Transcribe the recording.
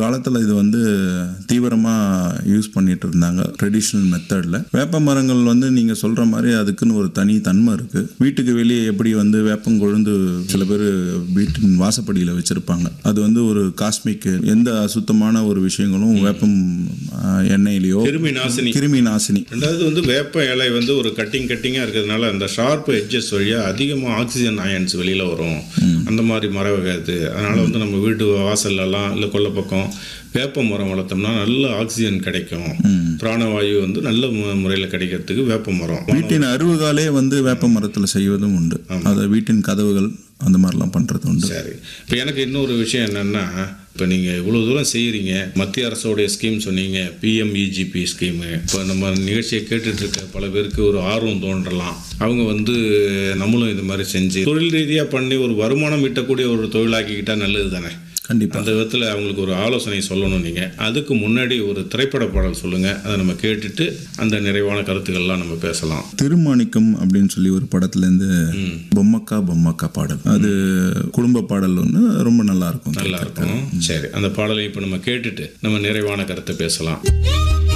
காலத்தில் இது வந்து தீவிரமாக யூஸ் பண்ணிட்டு இருந்தாங்க ட்ரெடிஷ்னல் மெத்தடில் வேப்ப மரங்கள் வந்து நீங்கள் சொல்கிற மாதிரி அதுக்குன்னு ஒரு தனி தன்மை இருக்குது வீட்டுக்கு வெளியே எப்படி வந்து வேப்பங்கொழுந்து சில பேர் வீட்டின் வாசப்படியில் வச்சுருப்பாங்க அது வந்து ஒரு காஸ்மிக் எந்த அசுத்தமான ஒரு விஷயங்களும் வேப்பம் ஆஹ், எண்ணெயிலையோ கிருமி நாசினி கிருமி நாசினி ரெண்டாவது வந்து வேப்ப இலை வந்து ஒரு கட்டிங் கட்டிங்காக இருக்கிறதுனால அந்த ஷார்ப் எட்ஜஸ் வழியாக அதிகமாக ஆக்சிஜன் அயன்ஸ் வெளியில் வரும் அந்த மாதிரி மர வகை அது அதனால் வந்து நம்ம வீட்டு வாசல்லலாம் இல்லை கொல்லை பக்கம் வேப்ப மரம் வளர்த்தோம்னா நல்ல ஆக்சிஜன் கிடைக்கும் பிராணவாயு வந்து நல்ல முறையில் கிடைக்கிறதுக்கு வேப்ப மரம் வீட்டின் அருவுகாலே வந்து வேப்ப மரத்தில் செய்வதும் உண்டு அதை வீட்டின் கதவுகள் அந்த மாதிரிலாம் பண்ணுறது உண்டு சரி இப்போ எனக்கு இன்னொரு விஷயம் என்னென்னா இப்போ நீங்கள் இவ்வளோ தூரம் செய்கிறீங்க மத்திய அரசோடைய ஸ்கீம் சொன்னீங்க பிஎம்இஜிபி ஸ்கீமு இப்போ நம்ம நிகழ்ச்சியை கேட்டுட்டு இருக்க பல பேருக்கு ஒரு ஆர்வம் தோன்றலாம் அவங்க வந்து நம்மளும் இது மாதிரி செஞ்சு தொழில் ரீதியாக பண்ணி ஒரு வருமானம் ஈட்டக்கூடிய ஒரு தொழிலாக்கிக்கிட்டால் நல்லது தானே கண்டிப்பாக அந்த விதத்தில் அவங்களுக்கு ஒரு ஆலோசனை சொல்லணும் நீங்கள் அதுக்கு முன்னாடி ஒரு திரைப்பட பாடல் சொல்லுங்கள் அதை நம்ம கேட்டுட்டு அந்த நிறைவான கருத்துக்கள்லாம் நம்ம பேசலாம் திருமாணிக்கம் அப்படின்னு சொல்லி ஒரு படத்துலேருந்து பொம்மக்கா பொம்மக்கா பாடல் அது குடும்ப பாடல் ஒன்று ரொம்ப நல்லா இருக்கும் நல்லா இருக்கும் சரி அந்த பாடலை இப்போ நம்ம கேட்டுட்டு நம்ம நிறைவான கருத்தை பேசலாம்